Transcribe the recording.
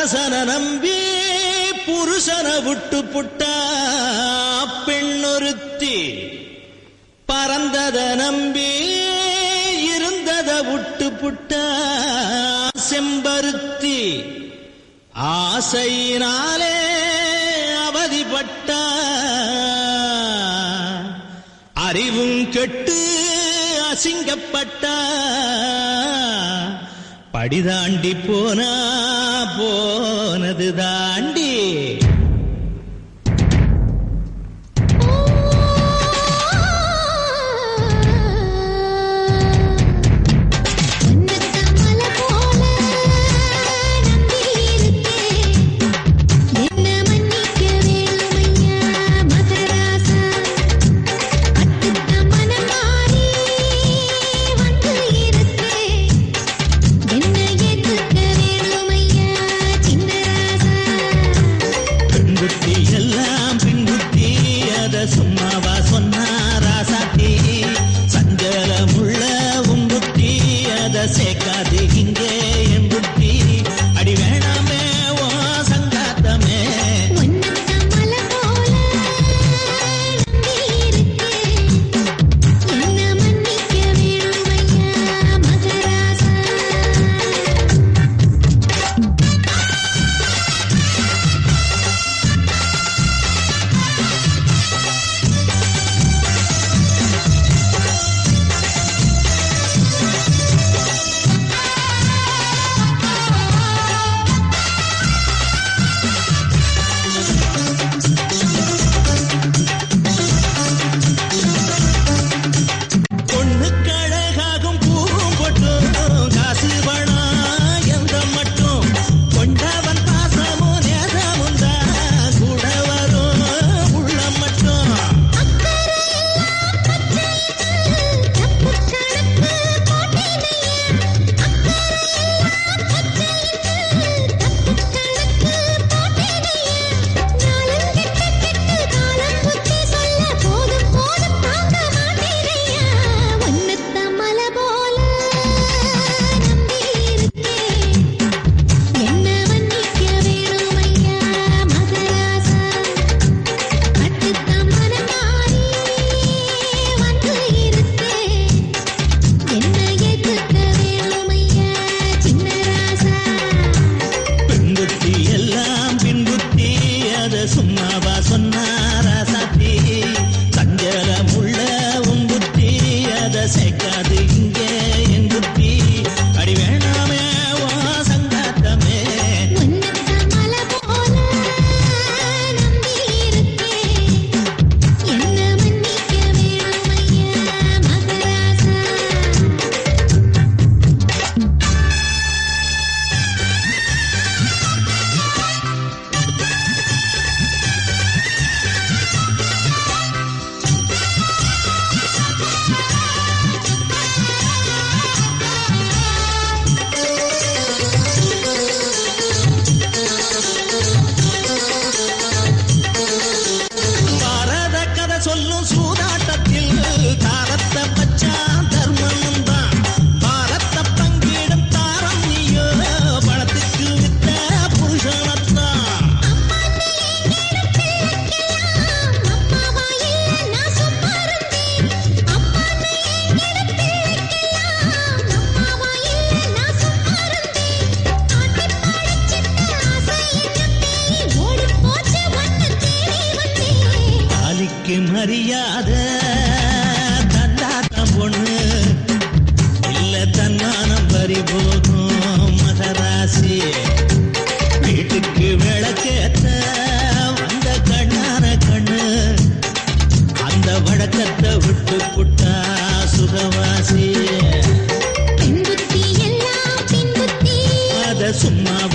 அரசன நம்பி புருஷன விட்டு புட்டா பெண்ணொருத்தி பறந்தத நம்பி இருந்தத விட்டு புட்டா செம்பருத்தி ஆசையினாலே அவதிப்பட்டா அறிவும் கெட்டு அசிங்கப்பட்டா படிதாண்டி போனா போனது தாண்டி மலை போல நம்பி இருக்கேன் என்ன மன்னிக்க வேணுமையா மகராசா அட்டுத்த மனம் மாறி வந்து இருக்கேன் என்ன ஏத்துக்க வேணுமையா சின்னராசா பெண்புத்தி எல்லாம் பின்புத்தி அத சும்மாவா சொன்னா ராசாத்தி சஞ்சலமுள்ள உன் புத்தி அத சேர்க்காது இங்கே என் புத்தி அடி வேணாமே ஓ சங்காத்தமே ஒன்னத்த மலை போல நம்பி இருக்கேன் என்ன மன்னிக்க வேணுமையா மகராசா பொண்ணுக்கு அழகாகும் பூவும் பொட்டும் காசு பணம் எந்த மட்டும் கொண்டவன் பாசமும் நேசமும் தான் கூட வரும் உள்ளம் மட்டும் தப்பு கணக்கு போட்டேனையா தப்பு கணக்கு போட்டேனையா நாளங்கெட்ட கெட்டு காலம் புத்தி சொல்ல போதும் போதும் தாங்க மாட்டேனையா ஒன்னத்த மலை போல நம்பி இருக்கேன் என்ன மன்னிக்க வேணுமையா மகராசா கட்டுத்தான் மனம் மாறி வந்து இருக்கேன் என்ன ஏத்துக்க வேணுமையா சின்னராசா பெண்புத்தி எல்லாம் பின்புத்தி அத சும்மாவா சொன்னாரா சாத்தி சஞ்சலமுள்ள உன் புத்தி அத சேர்க்காது இங்கே என் புத்தி அடி வேணாமே ஓ சங்காத்தமே ஒன்னத்த மலை போல நம்பி இருக்கேன் என்ன மன்னிக்க வேணுமையா மகராசா பாரத கதை சொல்லும் சூதாட்டத்தில் தாரத்தை பச்சான் தர்மம் தான் பாரத்த பங்கிடும் தாரம் நீயோ பணத்துக்கு வித்த புருஷனத்தான் அம்மாவா இல்ல நான் சும்மா இருந்தேன் அப்பா அம்மாவா இல்ல நான் சும்மா இருந்தேன் ஆட்டி பாடிச்சிட்ட ஆசை என்ன ஓடி போச்சு வந்து தேடி வந்தேன் தாலிக்கு மரியாதை தந்தாட்டம் பொண்ணு இல்ல தன்மானம் பறி போகும் மகராசி வீட்டுக்கு விளக்கேத்த வந்த கண்ணான கண்ணு அந்த வழக்கத்தை விட்டு புட்டா சுகவாசி பெண் புத்தி எல்லாம் பின் புத்தி அத சும்மா